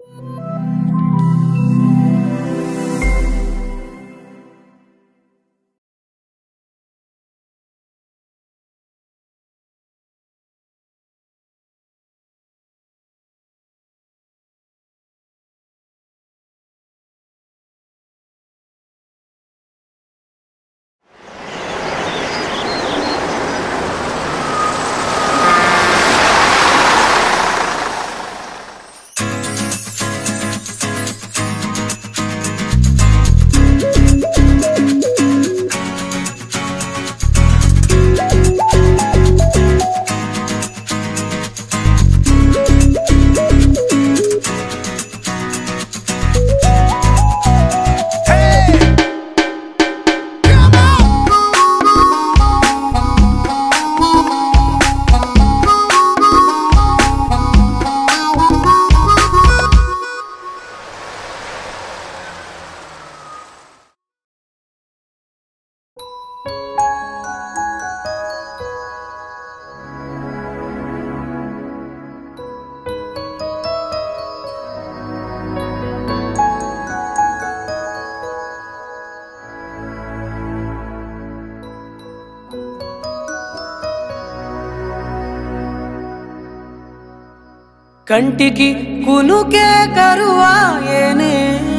కంటికి కునుకే కరువాయేనే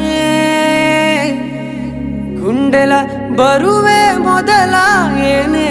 గుండెల బరువే మొదలాయేనే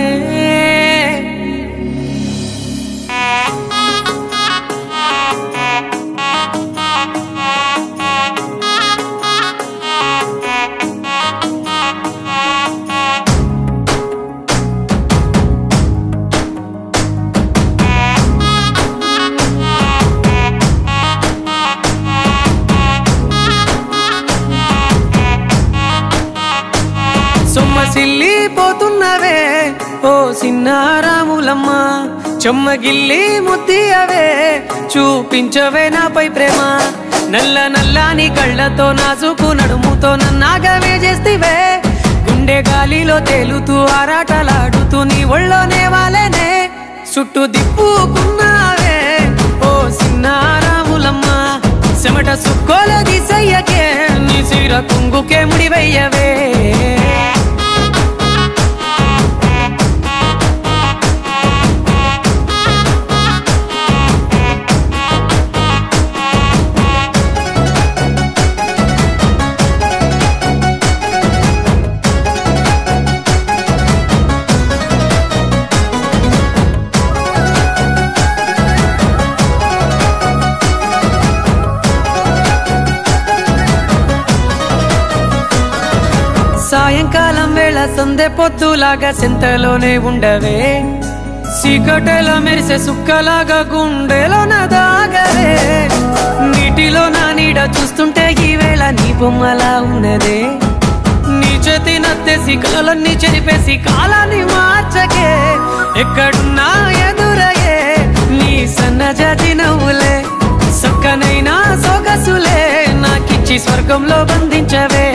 సొమ్మసిల్లిపోతున్నవే ఓ సిన్నారాములమ్మ చెమ్మగిల్లి ముద్దియవే చూపించవే నాపై ప్రేమ నల్ల నల్లాని కళ్ళతో నాసుకు నడుముతో నన్నాగవే చేస్తివే గుండె గాలిలో తేలుతూ ఆరాటలాడుతూ నీ ఒళ్ళోనే వాలేనే చుట్టూ దిప్పుకున్నావే ఓ సిన్నారాములమ్మ చెమట సుక్కోల దిశయ్యకే నీ సిర కుంగుకే ముడివయ్యవే సాయంకాలం వేళ సందె పొద్దులాగా సింతలోనే ఉండవే చీకటెల మెరిసే సుక్కలాగా గుండెలోన దాగవే నీటిలో నా నీడ చూస్తుంటే ఈ వేళ నీ బొమ్మలా ఉన్నదే నీ చేతి నత్తేసి కలలన్నీ చెరిపేసి కాలాన్ని మార్చకే ఎక్కడున్నా ఎదురయ్యే నీ సన్నజాతి నవ్వులే సక్కనైనా సొగసులే నాకిచ్చి స్వర్గంలో బంధించవే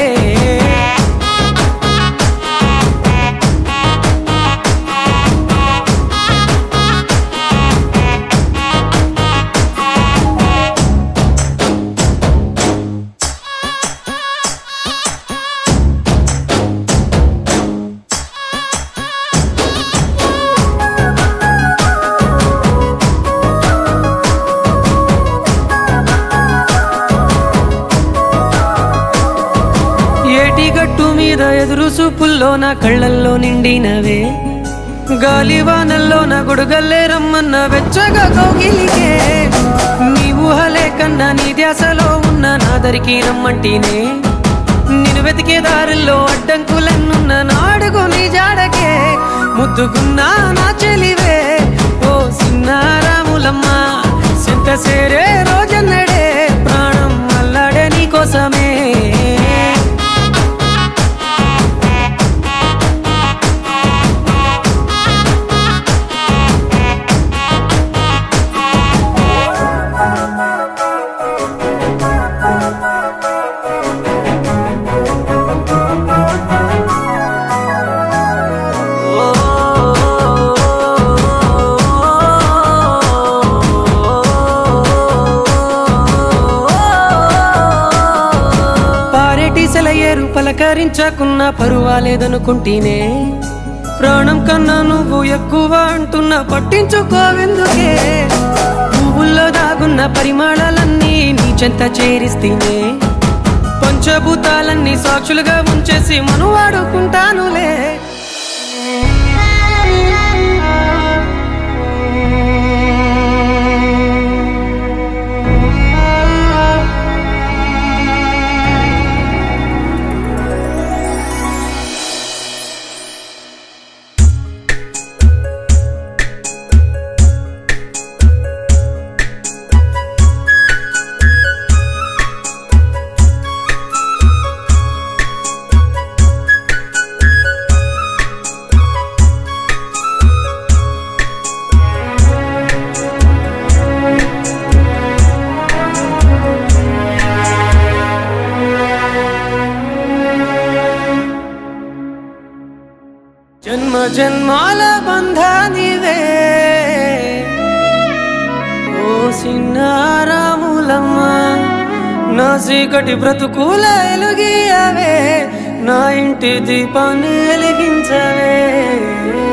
ఏటి గట్టు మీద ఎదురు చూపుల్లో నా కళ్ళల్లో నిండినవే గాలివానల్లో నా గొడుగల్లే రమ్మన్న వెచ్చగా కౌగిలికే నీ ఊహలే కన్నా నీ ధ్యాసలో ఉన్న నాదరికి రమ్మంటినే నేను వెతికే దారుల్లో అడ్డంకులన్నున్న నాడుగు నీ జాడకే ముద్దుకున్నా నా చెలివే ఓ సిన్నారాములమ్మ సింత సేరే రోజన్నడే ప్రాణం అల్లాడే నీ కోసమే పేరు పలకరించకున్నా పరువాలేదనుకుంటేనే ప్రాణం కన్నా నువ్వు ఎక్కువ అంటున్నా పట్టించుకోవెందుకే పువ్వుల్లో దాగున్న పరిమాణాలన్నీ నీ చెంత చేరిస్తేనే పంచభూతాలన్నీ సాక్షులుగా ఉంచేసి మను వాడుకుంటానులే జన్మ జన్మాల బంధానివే ఓ సిన్నారాములమ్మ నా చీకటి బ్రతుకుల ఎలుగియవే నా ఇంటి దీపాన్ని వెలిగించవే